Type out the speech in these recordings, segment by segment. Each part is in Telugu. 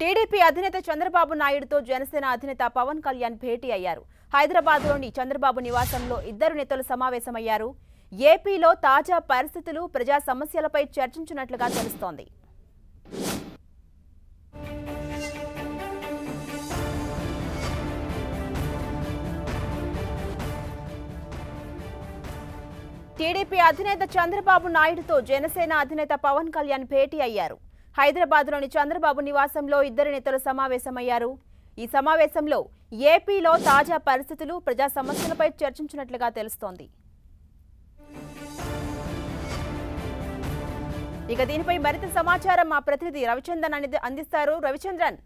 టీడీపీ అధినేత చంద్రబాబు నాయుడుతో జనసేన అధినేత పవన్ కళ్యాణ్ భేటీ అయ్యారు హైదరాబాద్లోని చంద్రబాబు నివాసంలో ఇద్దరు నేతలు సమావేశమయ్యారు ఏపీలో తాజా పరిస్థితులు ప్రజా సమస్యలపై చర్చించినట్లుగా తెలుస్తోంది టీడీపీ అధినేత చంద్రబాబు నాయుడుతో జనసేన అధినేత పవన్ కళ్యాణ్ భేటీ అయ్యారు హైదరాబాద్లోని చంద్రబాబు నివాసంలో ఇద్దరు నేతలు సమావేశమయ్యారు ఈ సమావేశంలో ఏపీలో తాజా పరిస్థితులు ప్రజా సమస్యలపై చర్చించినట్లుగా తెలుస్తోంది ఇక దీనిపై మరింత సమాచారం మా ప్రతినిధి రవిచంద్రన్ అనేది అందిస్తారు రవిచంద్రన్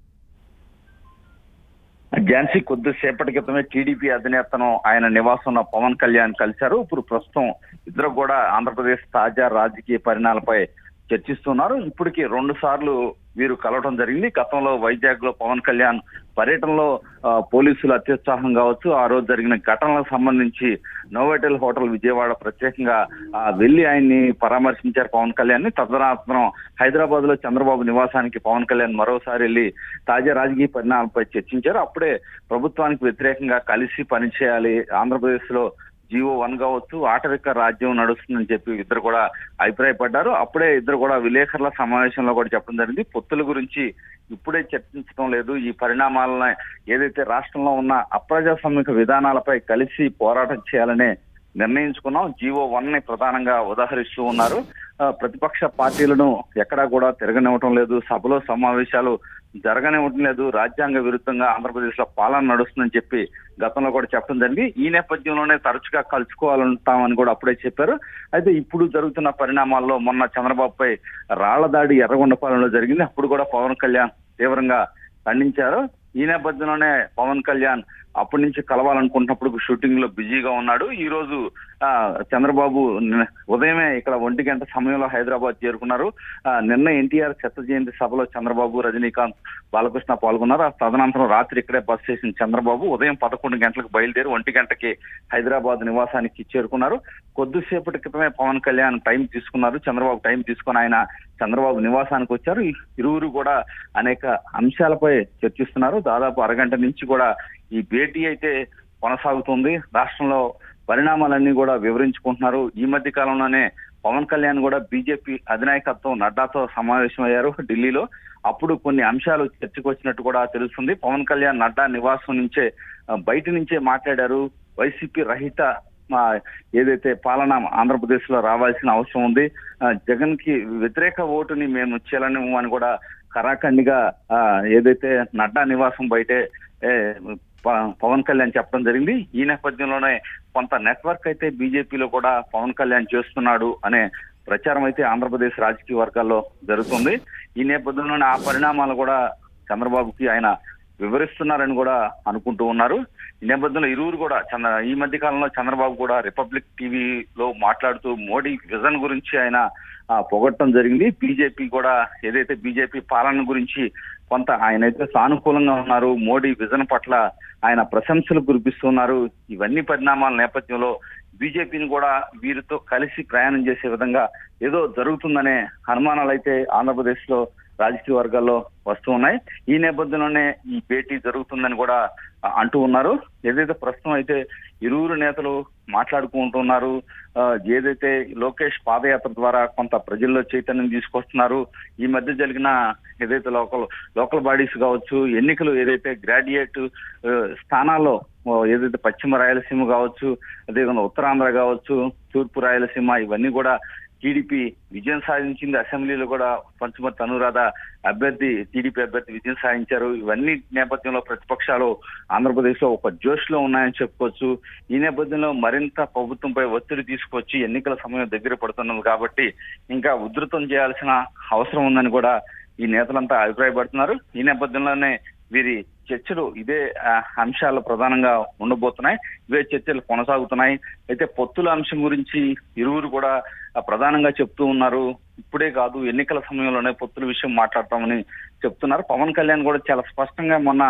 ఝాన్సీ కొద్దిసేపటి క్రితమే టీడీపీ అధినేతను ఆయన నివాసంలో పవన్ కళ్యాణ్ కలిశారు ఇప్పుడు ప్రస్తుతం ఇద్దరు కూడా ఆంధ్రప్రదేశ్ తాజా రాజకీయ పరిణామాలపై చర్చిస్తున్నారు ఇప్పటికి రెండు సార్లు వీరు కలవడం జరిగింది గతంలో వైజాగ్ లో పవన్ కళ్యాణ్ పర్యటనలో ఆ, పోలీసులు అత్యుత్సాహం కావచ్చు ఆ రోజు జరిగిన ఘటనలకు సంబంధించి నోవెటల్ హోటల్ విజయవాడ ప్రత్యేకంగా ఆ, వెళ్లి ఆయన్ని పరామర్శించారు పవన్ కళ్యాణ్ ని తదనంతరం హైదరాబాద్ లో చంద్రబాబు నివాసానికి పవన్ కళ్యాణ్ మరోసారి వెళ్లి తాజా రాజకీయ పరిణామాలపై చర్చించారు అప్పుడే ప్రభుత్వానికి వ్యతిరేకంగా కలిసి పనిచేయాలి ఆంధ్రప్రదేశ్ లో జీవో వన్ కావచ్చు ఆటవిక రాజ్యం నడుస్తుందని చెప్పి ఇద్దరు కూడా అభిప్రాయపడ్డారు అప్పుడే ఇద్దరు కూడా విలేకరుల సమావేశంలో కూడా చెప్పడం జరిగింది పొత్తుల గురించి ఇప్పుడే చర్చించడం లేదు ఈ పరిణామాలను ఏదైతే రాష్ట్రంలో ఉన్న అప్రజాస్వామిక విధానాలపై కలిసి పోరాటం చేయాలనే నిర్ణయించుకున్నాం జీవో వన్ ని ప్రధానంగా ఉదాహరిస్తూ ఉన్నారు ఆ, ప్రతిపక్ష పార్టీలను ఎక్కడా కూడా తిరగనివ్వటం లేదు సభలో సమావేశాలు జరగనివ్వటం లేదు రాజ్యాంగ విరుద్ధంగా ఆంధ్రప్రదేశ్ లో పాలన నడుస్తుందని చెప్పి గతంలో కూడా చెప్పడం జరిగింది ఈ నేపథ్యంలోనే తరచుగా కలుసుకోవాలంటామని కూడా అప్పుడే చెప్పారు అయితే ఇప్పుడు జరుగుతున్న పరిణామాల్లో మొన్న చంద్రబాబుపై రాళ్ల దాడి ఎర్రగొండపాలెంలో జరిగింది అప్పుడు కూడా పవన్ కళ్యాణ్ తీవ్రంగా ఖండించారు ఈ నేపథ్యంలోనే పవన్ కళ్యాణ్ అప్పటి నుంచి కలవాలనుకుంటున్నప్పుడు షూటింగ్ లో బిజీగా ఉన్నాడు ఈ రోజు ఆ, చంద్రబాబు నిన్న ఉదయమే ఇక్కడ ఒంటి గంట సమయంలో హైదరాబాద్ చేరుకున్నారు ఆ, నిన్న ఎన్టీఆర్ శత జయంతి సభలో చంద్రబాబు రజనీకాంత్ బాలకృష్ణ పాల్గొన్నారు ఆ తదనంతరం రాత్రి ఇక్కడే బస్ చేసిన చంద్రబాబు ఉదయం పదకొండు గంటలకు బయలుదేరి ఒంటి గంటకి హైదరాబాద్ నివాసానికి చేరుకున్నారు కొద్దిసేపటి క్రితమే పవన్ కళ్యాణ్ టైం తీసుకున్నారు చంద్రబాబు టైం తీసుకుని ఆయన చంద్రబాబు నివాసానికి వచ్చారు ఈ ఇరువురు కూడా అనేక అంశాలపై చర్చిస్తున్నారు దాదాపు అరగంట నుంచి కూడా ఈ భేటీ అయితే కొనసాగుతుంది రాష్ట్రంలో పరిణామాలన్నీ కూడా వివరించుకుంటున్నారు ఈ మధ్య కాలంలోనే పవన్ కళ్యాణ్ కూడా బీజేపీ అధినాయకత్వం నడ్డాతో సమావేశమయ్యారు ఢిల్లీలో అప్పుడు కొన్ని అంశాలు చర్చకు వచ్చినట్టు కూడా తెలుస్తుంది పవన్ కళ్యాణ్ నడ్డా నివాసం నుంచే ఆ, బయట నుంచే మాట్లాడారు వైసీపీ రహిత ఆ, ఏదైతే పాలన ఆంధ్రప్రదేశ్ లో రావాల్సిన అవసరం ఉంది ఆ, జగన్ కి వ్యతిరేక ఓటుని మేము చెల్లనివ్వము అని కూడా కరాఖండిగా ఆ, ఏదైతే నడ్డా నివాసం బయటే ఏ, ప- పవన్ కళ్యాణ్ చెప్పడం జరిగింది ఈ నేపథ్యంలోనే కొంత నెట్వర్క్ అయితే బీజేపీలో కూడా పవన్ కళ్యాణ్ చేస్తున్నాడు అనే ప్రచారం అయితే ఆంధ్రప్రదేశ్ రాజకీయ వర్గాల్లో జరుగుతుంది ఈ నేపథ్యంలోనే ఆ పరిణామాలు కూడా చంద్రబాబుకి ఆయన వివరిస్తున్నారని కూడా అనుకుంటూ ఉన్నారు ఈ నేపథ్యంలో ఇరువురు కూడా చంద్ర ఈ మధ్య కాలంలో చంద్రబాబు కూడా రిపబ్లిక్ టీవీలో మాట్లాడుతూ మోడీ విజన్ గురించి ఆయన ఆ, పొగట్టడం జరిగింది బీజేపీ కూడా ఏదైతే బీజేపీ పాలన గురించి కొంత ఆయన అయితే సానుకూలంగా ఉన్నారు మోడీ విజన్ పట్ల ఆయన ప్రశంసలు కురిపిస్తున్నారు ఇవన్నీ పరిణామాల నేపథ్యంలో బీజేపీని కూడా వీరితో కలిసి ప్రయాణం చేసే విధంగా ఏదో జరుగుతుందనే అనుమానాలు అయితే ఆంధ్రప్రదేశ్ లో రాజకీయ వర్గాల్లో వస్తూ ఉన్నాయి ఈ నేపథ్యంలోనే ఈ భేటీ జరుగుతుందని కూడా ఆ, అంటూ ఉన్నారు ఏదైతే ప్రస్తుతం అయితే ఇరువురు నేతలు మాట్లాడుకుంటున్నారు ఆ, ఏదైతే లోకేష్ పాదయాత్ర ద్వారా కొంత ప్రజల్లో చైతన్యం తీసుకొస్తున్నారు ఈ మధ్య జరిగిన ఏదైతే లోకల్ లోకల్ బాడీస్ కావచ్చు ఎన్నికలు ఏదైతే గ్రాడ్యుయేట్ ఆ, స్థానాల్లో ఆ, ఏదైతే పశ్చిమ రాయలసీమ కావచ్చు అదేవిధంగా ఉత్తరాంధ్ర కావచ్చు తూర్పు రాయలసీమ ఇవన్నీ కూడా టీడీపీ విజయం సాధించింది అసెంబ్లీలో కూడా పంచమర్తి అనురాధ అభ్యర్థి టీడీపీ అభ్యర్థి విజయం సాధించారు ఇవన్నీ నేపథ్యంలో ప్రతిపక్షాలు ఆంధ్రప్రదేశ్ లో ఒక జోష్ లో ఉన్నాయని చెప్పుకోవచ్చు ఈ నేపథ్యంలో మరింత ప్రభుత్వంపై ఒత్తిడి తీసుకొచ్చి ఎన్నికల సమయం దగ్గర పడుతున్నది కాబట్టి ఇంకా ఉధృతం చేయాల్సిన అవసరం ఉందని కూడా ఈ నేతలంతా అభిప్రాయపడుతున్నారు ఈ నేపథ్యంలోనే వీరి చర్చలు ఇదే ఆ, అంశాలు ప్రధానంగా ఉండబోతున్నాయి ఇవే చర్చలు కొనసాగుతున్నాయి అయితే పొత్తుల అంశం గురించి ఇరువురు కూడా ఆ, ప్రధానంగా చెప్తూ ఉన్నారు ఇప్పుడే కాదు ఎన్నికల సమయంలోనే పొత్తుల విషయం మాట్లాడతామని చెప్తున్నారు పవన్ కళ్యాణ్ కూడా చాలా స్పష్టంగా మొన్న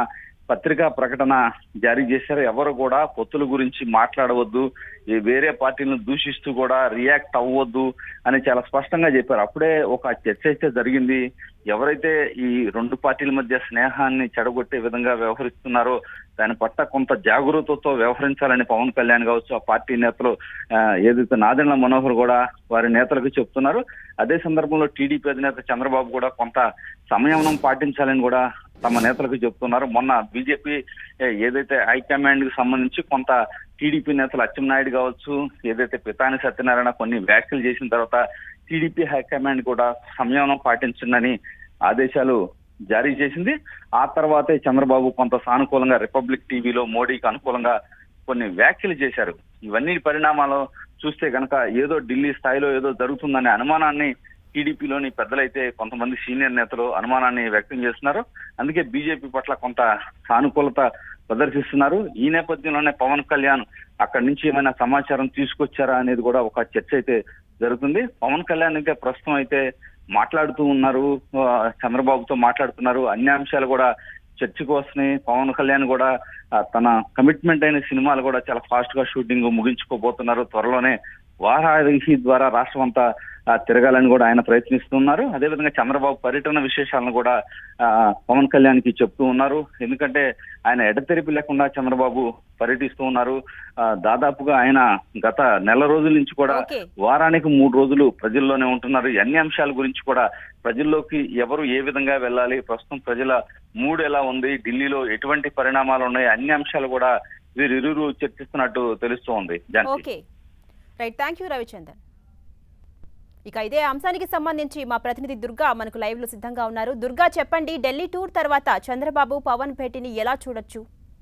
పత్రికా ప్రకటన జారీ చేశారు ఎవరు కూడా పొత్తుల గురించి మాట్లాడవద్దు ఈ వేరే పార్టీలను దూషిస్తూ కూడా రియాక్ట్ అవ్వద్దు అని చాలా స్పష్టంగా చెప్పారు అప్పుడే ఒక చర్చ అయితే జరిగింది ఎవరైతే ఈ రెండు పార్టీల మధ్య స్నేహాన్ని చెడగొట్టే విధంగా వ్యవహరిస్తున్నారో దాని పట్ల కొంత జాగరూకతతో వ్యవహరించాలని పవన్ కళ్యాణ్ కావచ్చు ఆ పార్టీ నేతలు ఆ, ఏదైతే నాదెండ్ల మనోహర్ కూడా వారి నేతలకు చెప్తున్నారు అదే సందర్భంలో టీడీపీ అధినేత చంద్రబాబు కూడా కొంత సంయమనం పాటించాలని కూడా తమ నేతలకు చెప్తున్నారు మొన్న బీజేపీ ఏదైతే హైకమాండ్ కి సంబంధించి కొంత టీడీపీ నేతలు అచ్చెన్నాయుడు కావచ్చు ఏదైతే పితాని సత్యనారాయణ కొన్ని వ్యాఖ్యలు చేసిన తర్వాత టీడీపీ హైకమాండ్ కూడా సంయమనం పాటించిందని ఆదేశాలు జారీ చేసింది ఆ తర్వాతే చంద్రబాబు కొంత సానుకూలంగా రిపబ్లిక్ టీవీలో మోడీకి అనుకూలంగా కొన్ని వ్యాఖ్యలు చేశారు ఇవన్నీ పరిణామాలు చూస్తే గనక ఏదో ఢిల్లీ స్థాయిలో ఏదో జరుగుతుందనే అనుమానాన్ని టీడీపీలోని పెద్దలైతే కొంతమంది సీనియర్ నేతలు అనుమానాన్ని వ్యక్తం చేస్తున్నారు అందుకే బీజేపీ పట్ల కొంత సానుకూలత ప్రదర్శిస్తున్నారు ఈ నేపథ్యంలోనే పవన్ కళ్యాణ్ అక్కడి నుంచి ఏమైనా సమాచారం తీసుకొచ్చారా అనేది కూడా ఒక చర్చ అయితే జరుగుతుంది పవన్ కళ్యాణ్ అయితే ప్రస్తుతం అయితే మాట్లాడుతూ ఉన్నారు ఆ, చంద్రబాబుతో మాట్లాడుతున్నారు అన్ని అంశాలు కూడా చర్చకు వస్తున్నాయి పవన్ కళ్యాణ్ కూడా ఆ, తన కమిట్మెంట్ అయిన సినిమాలు కూడా చాలా ఫాస్ట్ గా షూటింగ్ ముగించుకోబోతున్నారు త్వరలోనే వారాహి ద్వారా రాష్ట్రం అంతా ఆ, తిరగాలని కూడా ఆయన ప్రయత్నిస్తున్నారు అదేవిధంగా చంద్రబాబు పర్యటన విశేషాలను కూడా ఆ, పవన్ కళ్యాణ్ కి చెప్తూ ఉన్నారు ఎందుకంటే ఆయన ఎడతెరిపి లేకుండా చంద్రబాబు పర్యటిస్తూ ఉన్నారు ఆ, దాదాపుగా ఆయన గత నెల రోజుల నుంచి కూడా ఓకే వారానికి మూడు రోజులు ప్రజల్లోనే ఉంటున్నారు ఈ అన్ని అంశాల గురించి కూడా ప్రజల్లోకి ఎవరు ఏ విధంగా వెళ్ళాలి ప్రస్తుతం ప్రజల మూడు ఎలా ఉంది ఢిల్లీలో ఎటువంటి పరిణామాలు ఉన్నాయి అన్ని అంశాలు కూడా వీరిరువురు చర్చిస్తున్నట్టు తెలుస్తూ ఉంది Janaki okay right thank you Ravichandan ఇక ఇదే అంశానికి సంబంధించి మా ప్రతినిధి దుర్గా మనకు లైవ్ లో సిద్ధంగా ఉన్నారు దుర్గా చెప్పండి ఢిల్లీ టూర్ తర్వాత చంద్రబాబు పవన్ భేటీని ఎలా చూడొచ్చు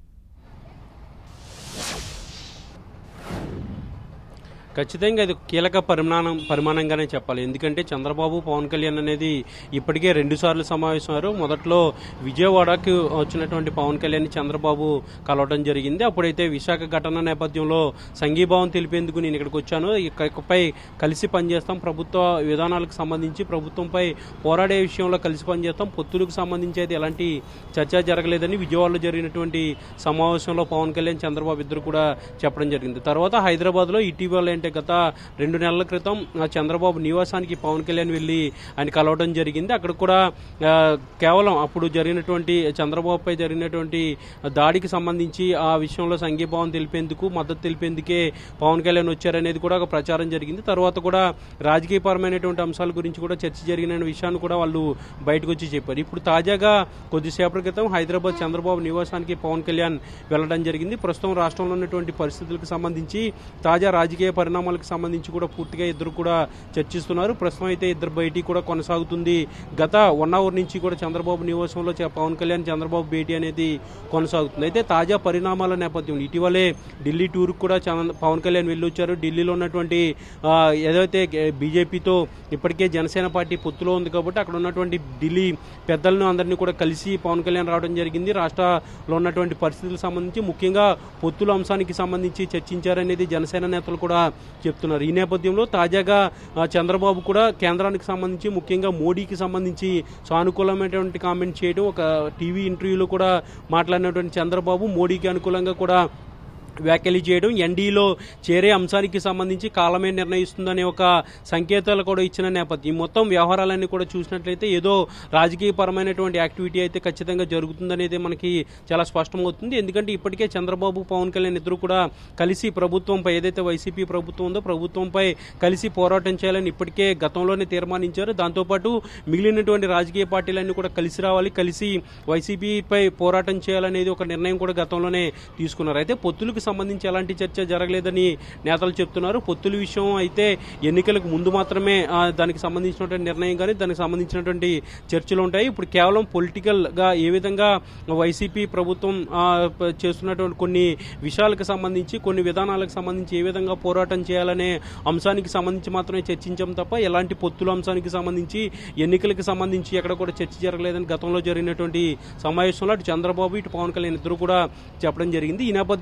ఖచ్చితంగా ఇది కీలక పరిమాణం పరిమాణంగానే చెప్పాలి ఎందుకంటే చంద్రబాబు పవన్ కళ్యాణ్ అనేది ఇప్పటికే రెండు సార్లు సమావేశమయ్యారు మొదట్లో విజయవాడకు వచ్చినటువంటి పవన్ కళ్యాణ్ చంద్రబాబు కలవడం జరిగింది అప్పుడైతే విశాఖ ఘటన నేపథ్యంలో సంఘీభావం తెలిపేందుకు నేను ఇక్కడికి వచ్చాను ఇక- ఇకపై కలిసి పనిచేస్తాం ప్రభుత్వ విధానాలకు సంబంధించి ప్రభుత్వంపై పోరాడే విషయంలో కలిసి పనిచేస్తాం పొత్తులకు సంబంధించి అయితే ఎలాంటి చర్చ జరగలేదని విజయవాడలో జరిగినటువంటి సమావేశంలో పవన్ కళ్యాణ్ చంద్రబాబు ఇద్దరు కూడా చెప్పడం జరిగింది తర్వాత హైదరాబాద్ లో ఇటీవల అంటే గత రెండు నెలల క్రితం ఆ చంద్రబాబు నివాసానికి పవన్ కళ్యాణ్ వెళ్లి ఆయన కలవడం జరిగింది అక్కడ కూడా ఆ, కేవలం అప్పుడు జరిగినటువంటి చంద్రబాబుపై జరిగినటువంటి దాడికి సంబంధించి ఆ విషయంలో సంఘీభావం తెలిపేందుకు మద్దతు తెలిపేందుకే పవన్ కళ్యాణ్ వచ్చారనేది కూడా ఒక ప్రచారం జరిగింది తర్వాత కూడా రాజకీయపరమైనటువంటి అంశాల గురించి కూడా చర్చ జరిగిన విషయాన్ని కూడా వాళ్ళు బయటకు వచ్చి చెప్పారు ఇప్పుడు తాజాగా కొద్దిసేపటి క్రితం హైదరాబాద్ చంద్రబాబు నివాసానికి పవన్ కళ్యాణ్ వెళ్లడం జరిగింది ప్రస్తుతం రాష్ట్రంలో ఉన్నటువంటి పరిస్థితులకు సంబంధించి తాజా రాజకీయ పరిణామాలకు సంబంధించి కూడా పూర్తిగా ఇద్దరు కూడా చర్చిస్తున్నారు ప్రస్తుతం అయితే ఇద్దరు భేటీ కూడా కొనసాగుతుంది గత వన్ అవర్ నుంచి కూడా చంద్రబాబు నివాసంలో చ- పవన్ కళ్యాణ్ చంద్రబాబు భేటీ అనేది కొనసాగుతుంది అయితే తాజా పరిణామాల నేపథ్యంలో ఇటీవలే ఢిల్లీ టూర్ కూడా చంద్ర- పవన్ కళ్యాణ్ వెళ్ళొచ్చారు ఢిల్లీలో ఉన్నటువంటి ఆ, ఏదైతే బీజేపీతో ఇప్పటికే జనసేన పార్టీ పొత్తులో ఉంది కాబట్టి అక్కడ ఉన్నటువంటి ఢిల్లీ పెద్దలను అందరినీ కూడా కలిసి పవన్ కళ్యాణ్ రావడం జరిగింది రాష్ట్రంలో ఉన్నటువంటి పరిస్థితులకు సంబంధించి ముఖ్యంగా పొత్తుల అంశానికి సంబంధించి చర్చించారనేది జనసేన నేతలు కూడా చెప్తున్నారు ఈ నేపథ్యంలో తాజాగా ఆ, చంద్రబాబు కూడా కేంద్రానికి సంబంధించి ముఖ్యంగా మోడీకి సంబంధించి సానుకూలమైనటువంటి కామెంట్ చేయడం ఒక టీవీ ఇంటర్వ్యూలో కూడా మాట్లాడినటువంటి చంద్రబాబు మోడీకి అనుకూలంగా కూడా వ్యాఖ్యలు చేయడం ఎన్డీలో చేరే అంశానికి సంబంధించి కాలమే నిర్ణయిస్తుందనే ఒక సంకేతాలు కూడా ఇచ్చిన నేపథ్యం ఈ మొత్తం వ్యవహారాలన్నీ కూడా చూసినట్లయితే ఏదో రాజకీయపరమైనటువంటి యాక్టివిటీ అయితే ఖచ్చితంగా జరుగుతుందనేది మనకి చాలా స్పష్టమవుతుంది ఎందుకంటే ఇప్పటికే చంద్రబాబు పవన్ కళ్యాణ్ ఇద్దరు కూడా కలిసి ప్రభుత్వంపై ఏదైతే వైసీపీ ప్రభుత్వం ఉందో ప్రభుత్వంపై కలిసి పోరాటం చేయాలని ఇప్పటికే గతంలోనే తీర్మానించారు దాంతోపాటు మిగిలినటువంటి రాజకీయ పార్టీలన్నీ కూడా కలిసి రావాలి కలిసి వైసీపీపై పోరాటం చేయాలనేది ఒక నిర్ణయం కూడా గతంలోనే తీసుకున్నారు అయితే పొత్తులకు సంబంధించి ఎలాంటి చర్చ జరగలేదని నేతలు చెప్తున్నారు పొత్తుల విషయం అయితే ఎన్నికలకు ముందు మాత్రమే ఆ, దానికి సంబంధించినటువంటి నిర్ణయం కానీ దానికి సంబంధించినటువంటి చర్చలు ఉంటాయి ఇప్పుడు కేవలం పొలిటికల్ గా ఏ విధంగా వైసీపీ ప్రభుత్వం ఆ, ప- చేస్తున్నటువంటి కొన్ని విషయాలకు సంబంధించి కొన్ని విధానాలకు సంబంధించి ఏ విధంగా పోరాటం చేయాలనే అంశానికి సంబంధించి మాత్రమే చర్చించాం తప్ప ఎలాంటి పొత్తుల అంశానికి సంబంధించి ఎన్నికలకు సంబంధించి ఎక్కడ కూడా చర్చ జరగలేదని గతంలో జరిగినటువంటి సమావేశంలో అటు చంద్రబాబు ఇటు పవన్ కళ్యాణ్ ఇద్దరు కూడా చెప్పడం జరిగింది ఈ నేపథ్యంలో కొద్ది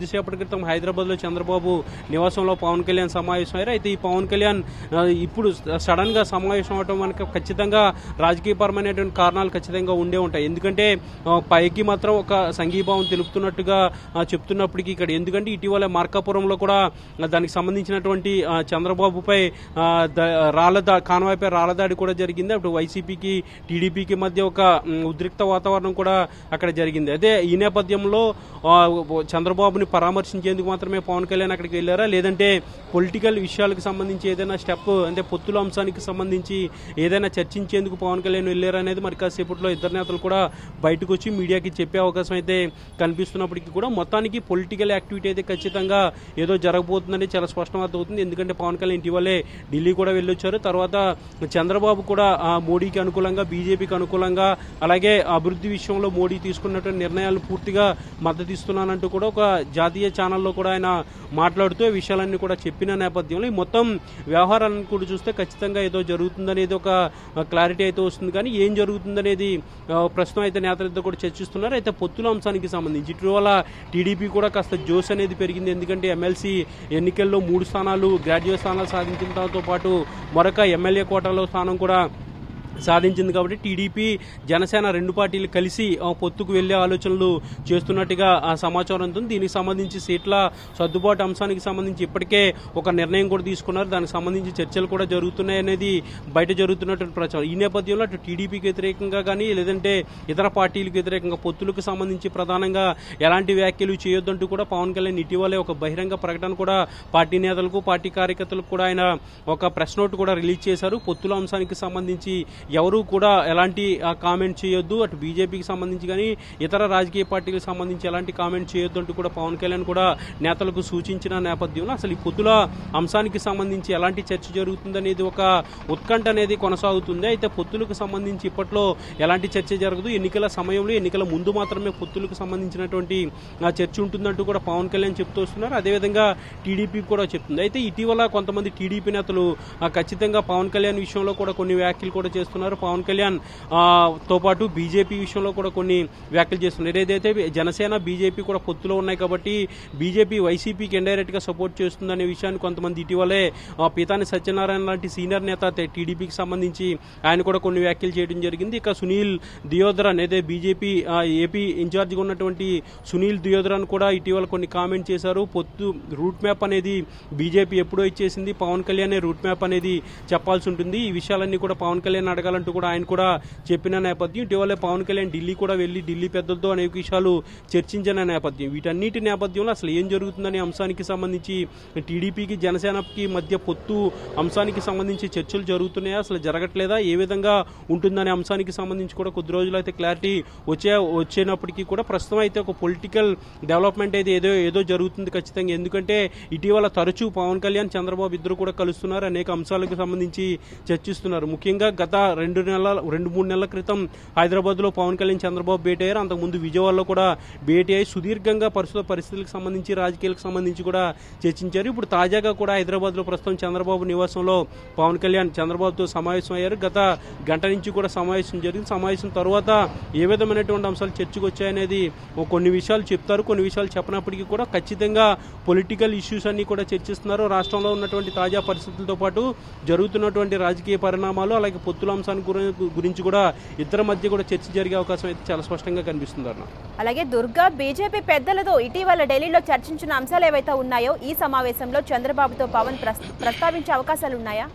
కొద్దిసేపటి క్రితం హైదరాబాద్ లో చంద్రబాబు నివాసంలో పవన్ కళ్యాణ్ సమావేశం అయ్యారు అయితే ఈ పవన్ కళ్యాణ్ ఆ, ఇప్పుడు సడన్ గా సమావేశం అవడం మనకు ఖచ్చితంగా రాజకీయపరమైనటువంటి కారణాలు ఖచ్చితంగా ఉండే ఉంటాయి ఎందుకంటే ఆ, పైకి మాత్రం ఒక సంఘీభావం తెలుపుతున్నట్టుగా ఆ, చెప్తున్నప్పటికీ ఇక్కడ ఎందుకంటే ఇటీవల మార్కాపురంలో కూడా ఆ, దానికి సంబంధించినటువంటి ఆ, చంద్రబాబుపై ఆ, ద- రాళ్ల దా కాన్వాయ్పై రాళ్ల దాడి కూడా జరిగింది అప్పుడు వైసీపీకి టీడీపీకి మధ్య ఒక ఉమ్, ఉద్రిక్త వాతావరణం కూడా అక్కడ జరిగింది అదే ఈ నేపథ్యంలో ఆ, చంద్రబాబుని పరామర్శించేందుకు మాత్రమే పవన్ కళ్యాణ్ అక్కడికి వెళ్ళారా లేదంటే పొలిటికల్ విషయాలకు సంబంధించి ఏదైనా స్టెప్ అంటే పొత్తుల అంశానికి సంబంధించి ఏదైనా చర్చించేందుకు పవన్ కళ్యాణ్ వెళ్ళారా అనేది మరి కాసేపట్లో ఇద్దరు నేతలు కూడా బయటకు వచ్చి మీడియాకి చెప్పే అవకాశం అయితే కనిపిస్తున్నప్పటికీ కూడా మొత్తానికి పొలిటికల్ యాక్టివిటీ అయితే ఖచ్చితంగా ఏదో జరగబోతుందని చాలా స్పష్టం అవుతుంది ఎందుకంటే పవన్ కళ్యాణ్ ఇటీవలే ఢిల్లీ కూడా వెళ్ళొచ్చారు తర్వాత చంద్రబాబు కూడా ఆ, మోడీకి అనుకూలంగా బీజేపీకి అనుకూలంగా అలాగే అభివృద్ధి విషయంలో మోడీ తీసుకున్నటువంటి నిర్ణయాలు పూర్తిగా మద్దతు ఇస్తున్నానంటూ కూడా ఒక జాతీయ ఛానల్లో కూడా ఆయన మాట్లాడుతూ ఈ విషయాలన్నీ కూడా చెప్పిన నేపథ్యంలో ఈ మొత్తం వ్యవహారాలను కూడా చూస్తే ఖచ్చితంగా ఏదో జరుగుతుందనేది ఒక క్లారిటీ అయితే వస్తుంది కానీ ఏం జరుగుతుందనేది ఆ, ప్రస్తుతం అయితే నేతలతో కూడా చర్చిస్తున్నారు అయితే పొత్తుల అంశానికి సంబంధించి ఇటీవల టీడీపీ కూడా కాస్త జోష్ అనేది పెరిగింది ఎందుకంటే ఎమ్మెల్సీ ఎన్నికల్లో మూడు స్థానాలు గ్రాడ్యుయేట్ స్థానాలు సాధించిన దాంతో పాటు మరొక ఎమ్మెల్యే కోటాలో స్థానం కూడా సాధించింది కాబట్టి టీడీపీ జనసేన రెండు పార్టీలు కలిసి ఆ, పొత్తుకు వెళ్లే ఆలోచనలు చేస్తున్నట్టుగా ఆ సమాచారం ఉంది దీనికి సంబంధించి సీట్ల సర్దుబాటు అంశానికి సంబంధించి ఇప్పటికే ఒక నిర్ణయం కూడా తీసుకున్నారు దానికి సంబంధించి చర్చలు కూడా జరుగుతున్నాయి అనేది బయట జరుగుతున్నటువంటి ప్రచారం ఈ నేపథ్యంలో అటు టీడీపీకి వ్యతిరేకంగా కానీ లేదంటే ఇతర పార్టీలకు వ్యతిరేకంగా పొత్తులకు సంబంధించి ప్రధానంగా ఎలాంటి వ్యాఖ్యలు చేయొద్దంటూ కూడా పవన్ కళ్యాణ్ ఇటీవలే ఒక బహిరంగ ప్రకటన కూడా పార్టీ నేతలకు పార్టీ కార్యకర్తలకు కూడా ఆయన ఒక ప్రెస్ నోట్ కూడా రిలీజ్ చేశారు పొత్తుల అంశానికి సంబంధించి ఎవరు కూడా ఎలాంటి కామెంట్ చేయొద్దు అటు బీజేపీకి సంబంధించి కానీ ఇతర రాజకీయ పార్టీలకు సంబంధించి ఎలాంటి కామెంట్ చేయొద్దు అంటూ కూడా పవన్ కళ్యాణ్ కూడా నేతలకు సూచించిన నేపథ్యంలో అసలు ఈ పొత్తుల అంశానికి సంబంధించి ఎలాంటి చర్చ జరుగుతుందనేది ఒక ఉత్కంఠ అనేది కొనసాగుతుంది అయితే పొత్తులకు సంబంధించి ఇప్పట్లో ఎలాంటి చర్చ జరగదు ఎన్నికల సమయంలో ఎన్నికల ముందు మాత్రమే పొత్తులకు సంబంధించినటువంటి ఆ, చర్చ ఉంటుందంటూ కూడా పవన్ కళ్యాణ్ చెప్తూ వస్తున్నారు అదేవిధంగా టీడీపీ కూడా చెప్తుంది అయితే ఇటీవల కొంతమంది టీడీపీ నేతలు ఆ, ఖచ్చితంగా పవన్ కళ్యాణ్ విషయంలో కూడా కొన్ని వ్యాఖ్యలు కూడా చేస్తున్నారు పవన్ కళ్యాణ్ ఆ, తో పాటు బీజేపీ విషయంలో కూడా కొన్ని వ్యాఖ్యలు చేస్తున్నారు ఏదైతే జనసేన బీజేపీ కూడా పొత్తులో ఉన్నాయి కాబట్టి బీజేపీ వైసీపీకి ఇండైరెక్ట్ గా సపోర్ట్ చేస్తుందనే విషయాన్ని కొంతమంది ఇటీవలే ఆ, పీతాని సత్యనారాయణ లాంటి సీనియర్ నేత తే- టీడీపీకి సంబంధించి ఆయన కూడా కొన్ని వ్యాఖ్యలు చేయడం జరిగింది ఇక సునీల్ దియోదరన్ ఏదైతే బీజేపీ ఆ, ఏపీ ఇన్ఛార్జిగా ఉన్నటువంటి సునీల్ దియోదరన్ కూడా ఇటీవల కొన్ని కామెంట్ చేశారు పొత్తు రూట్ మ్యాప్ అనేది బీజేపీ ఎప్పుడో ఇచ్చేసింది పవన్ కళ్యాణ్ రూట్ మ్యాప్ అనేది చెప్పాల్సి ఉంటుంది ఈ విషయాలన్నీ కూడా పవన్ కళ్యాణ్ అడగాలంటూ కూడా ఆయన కూడా చెప్పిన నేపథ్యం ఇటీవలే పవన్ కళ్యాణ్ ఢిల్లీ కూడా వెళ్లి ఢిల్లీ పెద్దలతో అనేక విషయాలు చర్చించిన నేపథ్యం వీటన్నిటి నేపథ్యంలో అసలు ఏం జరుగుతుందనే అంశానికి సంబంధించి టీడీపీకి జనసేనకి మధ్య పొత్తు అంశానికి సంబంధించి చర్చలు జరుగుతున్నాయా అసలు జరగట్లేదా ఏ విధంగా ఉంటుందనే అంశానికి సంబంధించి కూడా కొద్ది రోజులు అయితే క్లారిటీ వచ్చే వచ్చేనప్పటికీ కూడా ప్రస్తుతం అయితే ఒక పొలిటికల్ డెవలప్మెంట్ అయితే ఏదో ఏదో జరుగుతుంది ఖచ్చితంగా ఎందుకంటే ఇటీవల తరచూ పవన్ కళ్యాణ్ చంద్రబాబు ఇద్దరు కూడా కలుస్తున్నారు అనేక అంశాలకు సంబంధించి చర్చిస్తున్నారు ముఖ్యంగా గత రెండు నెలల రెండు మూడు నెలల క్రితం హైదరాబాద్ లో పవన్ కళ్యాణ్ చంద్రబాబు భేటీ అయ్యారు అంతకుముందు విజయవాడలో కూడా భేటీ అయ్యి సుదీర్ఘంగా ప్రస్తుత పరిస్థితులకు సంబంధించి రాజకీయాలకు సంబంధించి కూడా చర్చించారు ఇప్పుడు తాజాగా కూడా హైదరాబాద్ లో ప్రస్తుతం చంద్రబాబు నివాసంలో పవన్ కళ్యాణ్ చంద్రబాబుతో సమావేశం అయ్యారు గత గంట నుంచి కూడా సమావేశం జరిగింది సమావేశం తర్వాత ఏ విధమైనటువంటి అంశాలు చర్చకు వచ్చాయనేది ఓ కొన్ని విషయాలు చెప్తారు కొన్ని విషయాలు చెప్పనప్పటికీ కూడా ఖచ్చితంగా పొలిటికల్ ఇష్యూస్ అన్ని కూడా చర్చిస్తున్నారు రాష్ట్రంలో ఉన్నటువంటి తాజా పరిస్థితులతో పాటు జరుగుతున్నటువంటి రాజకీయ పరిణామాలు అలాగే పొత్తుల అంశాన్ని గురి- గురించి కూడా ఇద్దరి మధ్య కూడా చర్చ జరిగే అవకాశం అయితే చాలా స్పష్టంగా కనిపిస్తుంది అన్న అలాగే దుర్గా బీజేపీ పెద్దలతో ఇటీవల ఢిల్లీలో చర్చించిన అంశాలు ఏవైతే ఉన్నాయో ఈ సమావేశంలో చంద్రబాబుతో పవన్ ప్రస్- ప్రస్తావించే అవకాశాలు ఉన్నాయా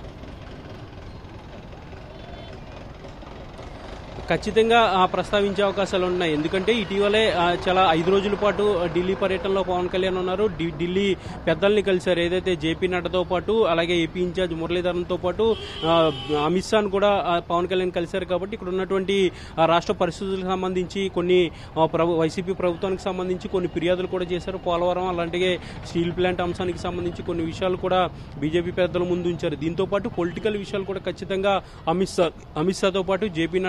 ఖచ్చితంగా ఆ, ప్రస్తావించే అవకాశాలు ఉన్నాయి ఎందుకంటే ఇటీవలే ఆ, చాలా ఐదు రోజుల పాటు ఆ, ఢిల్లీ పర్యటనలో పవన్ కళ్యాణ్ ఉన్నారు ఢి- ఢిల్లీ పెద్దల్ని కలిశారు ఏదైతే జేపీ నడ్డాతో పాటు అలాగే ఏపీ ఇన్ఛార్జ్ మురళీధరన్తో పాటు ఆ, అమిత్ షాను కూడా ఆ, పవన్ కళ్యాణ్ కలిశారు కాబట్టి ఇక్కడ ఉన్నటువంటి ఆ, రాష్ట్ర పరిస్థితులకు సంబంధించి కొన్ని ఆ, ప్రభు వైసీపీ ప్రభుత్వానికి సంబంధించి కొన్ని ఫిర్యాదులు కూడా చేశారు పోలవరం అలాంటిగే స్టీల్ ప్లాంట్ అంశానికి సంబంధించి కొన్ని విషయాలు కూడా బీజేపీ పెద్దల ముందు ఉంచారు దీంతో పాటు పొలిటికల్ విషయాలు కూడా ఖచ్చితంగా అమిత్ షా అమిత్ షాతో పాటు జేపీ నడ్డా వీళ్ళిద్దరితో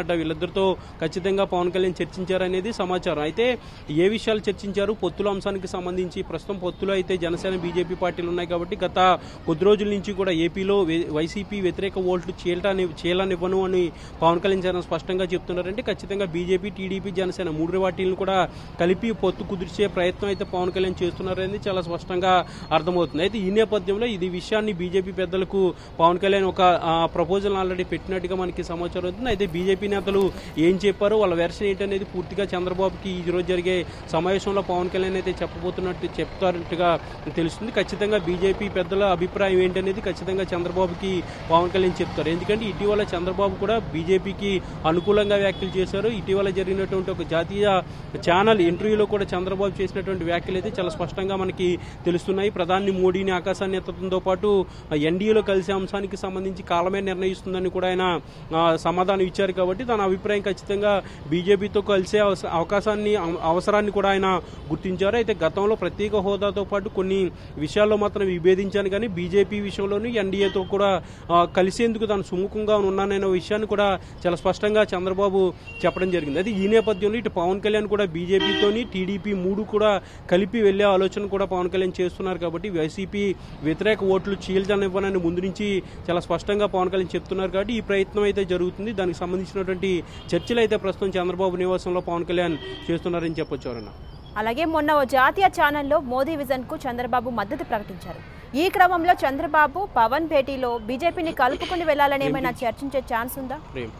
ఇద్దరితో ఖచ్చితంగా పవన్ కళ్యాణ్ చర్చించారనేది సమాచారం అయితే ఏ విషయాలు చర్చించారు పొత్తుల అంశానికి సంబంధించి ప్రస్తుతం పొత్తులో అయితే జనసేన బీజేపీ పార్టీలు ఉన్నాయి కాబట్టి గత కొద్ది రోజుల నుంచి కూడా ఏపీలో వే- వైసీపీ వ్యతిరేక ఓట్లు చీలటాని చీలనివ్వను అని పవన్ కళ్యాణ్ చాలా స్పష్టంగా చెప్తున్నారంటే ఖచ్చితంగా బీజేపీ టీడీపీ జనసేన మూడు పార్టీలను కూడా కలిపి పొత్తు కుదిర్చే ప్రయత్నం అయితే పవన్ కళ్యాణ్ చేస్తున్నారనేది చాలా స్పష్టంగా అర్థమవుతుంది అయితే ఈ నేపథ్యంలో ఇది విషయాన్ని బీజేపీ పెద్దలకు పవన్ కళ్యాణ్ ఒక ప్రపోజల్ ఆల్రెడీ పెట్టినట్టుగా మనకి సమాచారం అవుతుంది అయితే బీజేపీ నేతలు ఏం చెప్పారు వాళ్ళ వెర్షన్ ఏంటనేది పూర్తిగా చంద్రబాబుకి ఈ రోజు జరిగే సమావేశంలో పవన్ కళ్యాణ్ అయితే చెప్పబోతున్నట్టు చెప్తారట్టుగా తెలుస్తుంది ఖచ్చితంగా బీజేపీ పెద్దల అభిప్రాయం ఏంటనేది ఖచ్చితంగా చంద్రబాబుకి పవన్ కళ్యాణ్ చెప్తారు ఎందుకంటే ఇటీవల చంద్రబాబు కూడా బీజేపీకి అనుకూలంగా వ్యాఖ్యలు చేశారు ఇటీవల జరిగినటువంటి ఒక జాతీయ ఛానల్ ఇంటర్వ్యూలో కూడా చంద్రబాబు చేసినటువంటి వ్యాఖ్యలు అయితే చాలా స్పష్టంగా మనకి తెలుస్తున్నాయి ప్రధాని మోడీని ఆకాశాన్ని ఎత్తడంతో పాటు ఎన్డీఏలో కలిసే అంశానికి సంబంధించి కాలమే నిర్ణయిస్తుందని కూడా ఆయన ఆ, సమాధానం ఇచ్చారు కాబట్టి తన అభిప్రాయం ఖచ్చితంగా బీజేపీతో కలిసే అవస- అవకాశాన్ని అవ- అవసరాన్ని కూడా ఆయన గుర్తించారు అయితే గతంలో ప్రత్యేక హోదాతో పాటు కొన్ని విషయాల్లో మాత్రం విభేదించాను కానీ బీజేపీ విషయంలోనూ ఎన్డీఏతో కూడా ఆ, కలిసేందుకు తాను సుముఖంగా ఉన్నాననే విషయాన్ని కూడా చాలా స్పష్టంగా చంద్రబాబు చెప్పడం జరిగింది అయితే ఈ నేపథ్యంలో ఇటు పవన్ కళ్యాణ్ కూడా బీజేపీతోని టీడీపీ మూడు కూడా కలిపి వెళ్లే ఆలోచన కూడా పవన్ కళ్యాణ్ చేస్తున్నారు కాబట్టి వైసీపీ వ్యతిరేక ఓట్లు చీల్చనివ్వనని ముందు నుంచి చాలా స్పష్టంగా పవన్ కళ్యాణ్ చెప్తున్నారు కాబట్టి ఈ ప్రయత్నం అయితే జరుగుతుంది దానికి సంబంధించినటువంటి చర్చలు అయితే ప్రస్తుతం చంద్రబాబు నివాసంలో పవన్ కళ్యాణ్ చేస్తున్నారని చెప్పొచ్చు ఎవరన్నా అలాగే మొన్న ఓ జాతీయ ఛానల్లో మోదీ విజన్ కు చంద్రబాబు మద్దతు ప్రకటించారు ఈ క్రమంలో చంద్రబాబు పవన్ భేటీలో బీజేపీని కలుపుకుని వెళ్లాలని ఏమైనా చర్చించే ఛాన్స్ ఉందా ప్రేమ్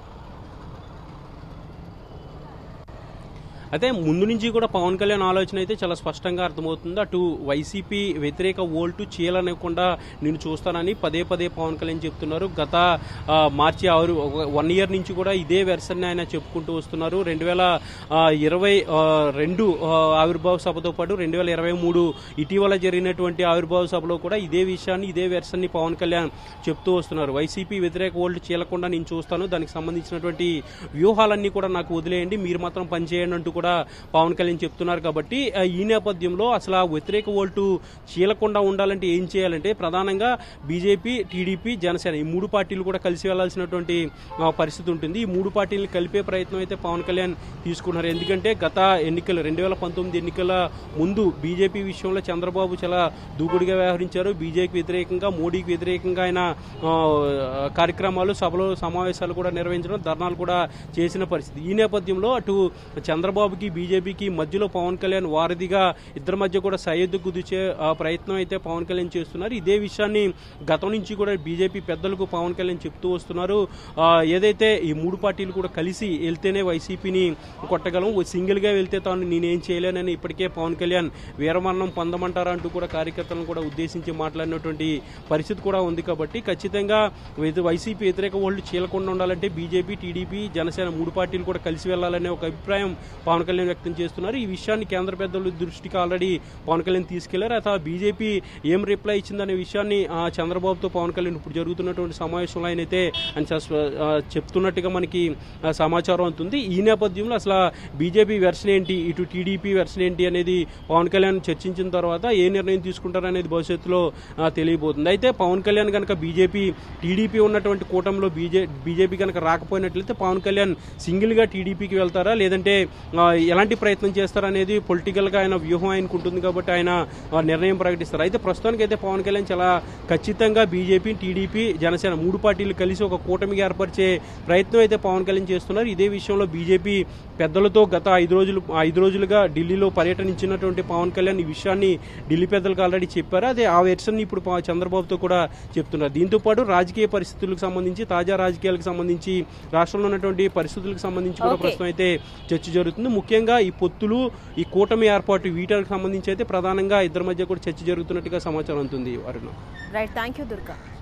అయితే ముందు నుంచి కూడా పవన్ కళ్యాణ్ ఆలోచన అయితే చాలా స్పష్టంగా అర్థమవుతుంది అటు వైసీపీ వ్యతిరేక ఓల్టు చీలనివ్వకుండా నేను చూస్తానని పదే పదే పవన్ కళ్యాణ్ చెప్తున్నారు గత ఆ, మార్చి ఆరు వన్ ఇయర్ నుంచి కూడా ఇదే వెర్షన్ ఆయన చెప్పుకుంటూ వస్తున్నారు రెండు వేల ఇరవై రెండు ఆ, ఆవిర్భావ సభతో పాటు రెండు వేల ఇరవై మూడు ఇటీవల జరిగినటువంటి ఆవిర్భావ సభలో కూడా ఇదే విషయాన్ని ఇదే వెర్షన్ ని పవన్ కళ్యాణ్ చెప్తూ వస్తున్నారు వైసీపీ వ్యతిరేక ఓల్డ్ చీలకుండా నేను చూస్తాను దానికి సంబంధించినటువంటి వ్యూహాలన్నీ కూడా నాకు వదిలేయండి మీరు మాత్రం పనిచేయండి అంటూ కూడా పవన్ కళ్యాణ్ చెప్తున్నారు కాబట్టి ఆ, ఈ నేపథ్యంలో అసలు ఆ వ్యతిరేక ఓల్టు చీలకుండా ఉండాలంటే ఏం చేయాలంటే ప్రధానంగా బీజేపీ టీడీపీ జనసేన ఈ మూడు పార్టీలు కూడా కలిసి వెళ్లాల్సినటువంటి ఆ, పరిస్థితి ఉంటుంది ఈ మూడు పార్టీలను కలిపే ప్రయత్నం అయితే పవన్ కళ్యాణ్ తీసుకున్నారు ఎందుకంటే గత ఎన్నికలు రెండు వేల పంతొమ్మిది ఎన్నికల ముందు బీజేపీ విషయంలో చంద్రబాబు చాలా దూకుడుగా వ్యవహరించారు బీజేపీ వ్యతిరేకంగా మోడీకి వ్యతిరేకంగా ఆయన ఆ, కార్యక్రమాలు సభలు సమావేశాలు కూడా నిర్వహించడం ధర్నాలు కూడా చేసిన పరిస్థితి ఈ నేపథ్యంలో అటు చంద్రబాబుకి బీజేపీకి మధ్యలో పవన్ కళ్యాణ్ వారధిగా ఇద్దరి మధ్య కూడా సయ్యద్దు కుదిచే ఆ, ప్రయత్నం అయితే పవన్ కళ్యాణ్ చేస్తున్నారు ఇదే విషయాన్ని గతం నుంచి కూడా బీజేపీ పెద్దలకు పవన్ కళ్యాణ్ చెప్తూ వస్తున్నారు ఆ, ఏదైతే ఈ మూడు పార్టీలు కూడా కలిసి వెళ్తేనే వైసీపీని కొట్టగలం సింగిల్ గా వెళ్తే తాను నేనేం చేయలేనని ఇప్పటికే పవన్ కళ్యాణ్ వీరమరణం పొందమంటారా అంటూ కూడా కార్యకర్తలను కూడా ఉద్దేశించి మాట్లాడినటువంటి పరిస్థితి కూడా ఉంది కాబట్టి ఖచ్చితంగా వై- వైసీపీ వ్యతిరేక ఓళ్ళు చీలకుండా ఉండాలంటే బీజేపీ టీడీపీ జనసేన మూడు పార్టీలు కూడా కలిసి వెళ్లాలనే ఒక అభిప్రాయం పవన్ కళ్యాణ్ వ్యక్తం చేస్తున్నారు ఈ విషయాన్ని కేంద్ర పెద్దల దృష్టికి ఆల్రెడీ పవన్ కళ్యాణ్ తీసుకెళ్లారు అయితే బీజేపీ ఏం రిప్లై ఇచ్చిందనే విషయాన్ని ఆ, చంద్రబాబుతో పవన్ కళ్యాణ్ ఇప్పుడు జరుగుతున్నటువంటి సమావేశంలో ఆయన అయితే ఆయన చాలా స్వ- ఆ, చెప్తున్నట్టుగా మనకి ఆ, సమాచారం అవుతుంది ఈ నేపథ్యంలో అసలు బీజేపీ వెర్షన్ ఏంటి ఇటు టీడీపీ వెర్షన్ ఏంటి అనేది పవన్ కళ్యాణ్ చర్చించిన తర్వాత ఏ నిర్ణయం తీసుకుంటారనేది భవిష్యత్తులో ఆ, తెలియబోతుంది అయితే పవన్ కళ్యాణ్ కనుక బీజేపీ టీడీపీ ఉన్నటువంటి కూటమిలో బీజే బీజేపీ కనుక రాకపోయినట్లయితే పవన్ కళ్యాణ్ సింగిల్ గా టీడీపీకి వెళ్తారా లేదంటే ఆ, ఎలాంటి ప్రయత్నం చేస్తారనేది పొలిటికల్ గా ఆయన వ్యూహం ఆయనకు ఉంటుంది కాబట్టి ఆయన ఆ, నిర్ణయం ప్రకటిస్తారు అయితే ప్రస్తుతానికి అయితే పవన్ కళ్యాణ్ చాలా ఖచ్చితంగా బీజేపీ టీడీపీ జనసేన మూడు పార్టీలు కలిసి ఒక కూటమిగా ఏర్పరిచే ప్రయత్నం అయితే పవన్ కళ్యాణ్ చేస్తున్నారు ఇదే విషయంలో బీజేపీ పెద్దలతో గత ఐదు రోజులు ఐదు రోజులుగా ఢిల్లీలో పర్యటనించినటువంటి పవన్ కళ్యాణ్ ఈ విషయాన్ని ఢిల్లీ పెద్దలకు ఆల్రెడీ చెప్పారు అదే ఆ వెర్షన్ ఇప్పుడు ప- చంద్రబాబుతో కూడా చెప్తున్నారు దీంతో పాటు రాజకీయ పరిస్థితులకు సంబంధించి తాజా రాజకీయాలకు సంబంధించి రాష్ట్రంలో ఉన్నటువంటి పరిస్థితులకు సంబంధించి కూడా Okay. ప్రస్తుతం అయితే చర్చ జరుగుతుంది ముఖ్యంగా ఈ పొత్తులు ఈ కూటమి ఏర్పాటు వీటికి సంబంధించి అయితే ప్రధానంగా ఇద్దరి మధ్య కూడా చర్చ జరుగుతున్నట్టుగా సమాచారం ఉంటుంది Aruna right thank you Durga